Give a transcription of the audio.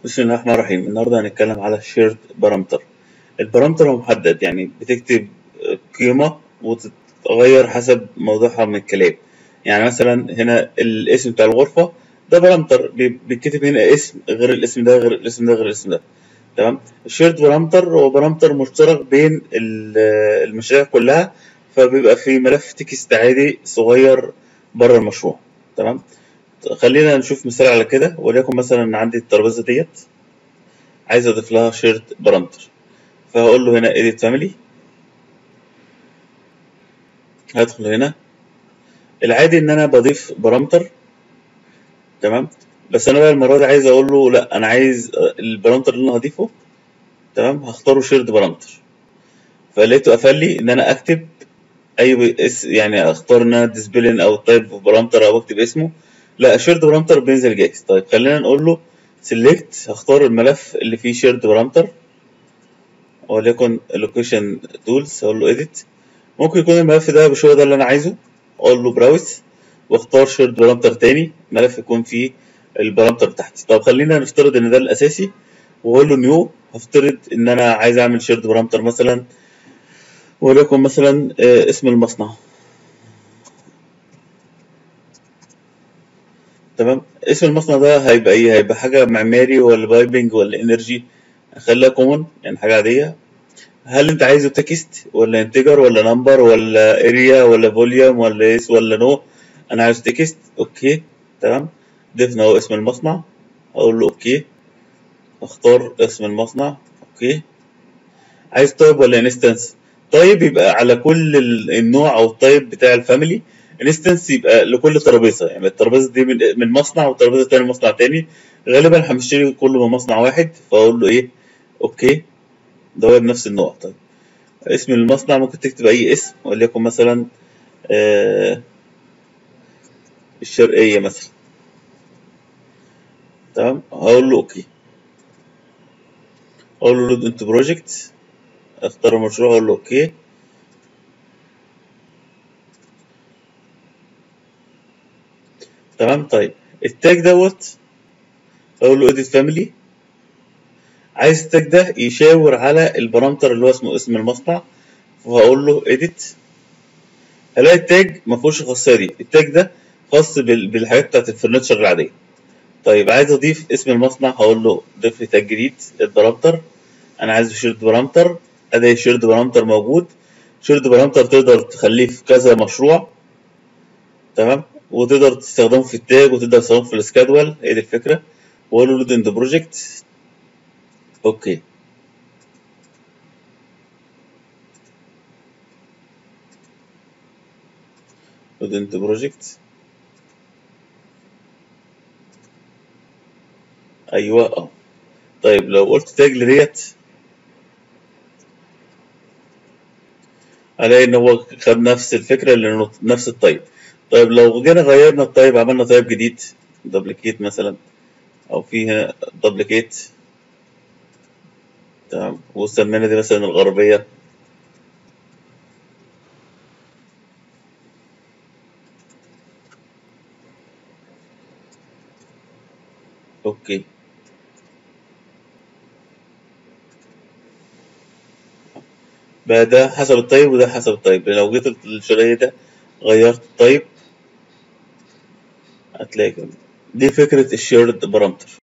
بسم الله الرحمن الرحيم النهارده هنتكلم على الشيرد بارامتر البارامتر هو محدد يعني بتكتب قيمة وتتغير حسب موضوعها من الكلام يعني مثلا هنا الاسم بتاع الغرفة ده بارامتر بي- بيتكتب هنا اسم غير الاسم ده غير الاسم ده غير الاسم ده تمام الشيرد بارامتر هو بارامتر مشترك بين ال- المشاريع كلها فبيبقى في ملف تكست عادي صغير بره المشروع تمام خلينا نشوف مثال على كده وليكن مثلا عندي الترابيزه ديت عايز اضيف لها شيرد بارامتر فهقول له هنا edit family هدخل هنا العادي ان انا بضيف بارامتر تمام بس انا بقى المره دي عايز اقول له لا انا عايز البارامتر اللي انا هضيفه تمام هختاره شيرد بارامتر فلقيته قفل لي ان انا اكتب اي اس يعني اختار ان انا ديسبلين او تايب بارامتر او اكتب اسمه لا شيرد بارامتر بينزل جاهز طيب خلينا نقول له سيلكت هختار الملف اللي فيه شيرد بارامتر وليكن لوكيشن تولز اقول له اديت ممكن يكون الملف ده مش هو ده اللي انا عايزه اقول له براوس واختار شيرد بارامتر تاني ملف يكون فيه البارامتر بتاعتي طب خلينا نفترض ان ده الاساسي واقول له نيو هفترض ان انا عايز اعمل شيرد بارامتر مثلا وليكن مثلا آه، اسم المصنع تمام اسم المصنع ده هيبقى ايه هيبقى حاجه معماري ولا بايبنج ولا انرجي خليها كومن يعني حاجه عاديه هل انت عايزه تكست ولا انتجر ولا نمبر ولا اريا ولا فوليوم ولا يس ولا نو انا عايز تكست اوكي تمام ضفنا اهو اسم المصنع اقول له اوكي اختار اسم المصنع اوكي عايز تايب ولا انستنس طيب يبقى على كل ال- النوع او التايب بتاع الفاميلي انستنس يبقى لكل ترابيزه يعني الترابيزه دي من من مصنع والترابيزه التانيه من مصنع تاني غالبا هنشتري كله من مصنع واحد فاقول له ايه اوكي ده هو بنفس النوع طيب اسم المصنع ممكن تكتب اي اسم وليكن مثلا آه الشرقيه مثلا تمام هقول له اوكي اقول له لود انت بروجكت اختار المشروع اقول له اوكي تمام طيب التاج دوت اقول له اديت فاميلي عايز التاج ده يشاور على البارامتر اللي هو اسمه اسم المصنع فهقول له اديت الاقي التاج ما فيهوش الخاصيه دي التاج ده خاص بال- بالحاجات بتاعت الفرنتشر العاديه طيب عايز اضيف اسم المصنع هقول له ضيف لي تاج جديد البارامتر انا عايز شيرد بارامتر ادي شيرد بارامتر موجود شيرد بارامتر تقدر تخليه في كذا مشروع تمام وتقدر تستخدمه في التاج وتقدر تستخدمه في السكادول هي دي الفكره واقول له لود ان ذا بروجكت اوكي لود ان ذا بروجكت ايوه اه طيب لو قلت تاج لديت الاقي ان هو خد نفس الفكره لانه نفس الطيب طيب لو جينا غيرنا الطيب عملنا طيب جديد دبليكيت مثلا او في هنا دبليكيت تمام وسمينا دي مثلا الغربيه اوكي بقى ده حسب الطيب وده حسب الطيب لو جيت الشرقية ده غيرت الطيب هتلاقي كده. دي فكرة الشيرد بارامتر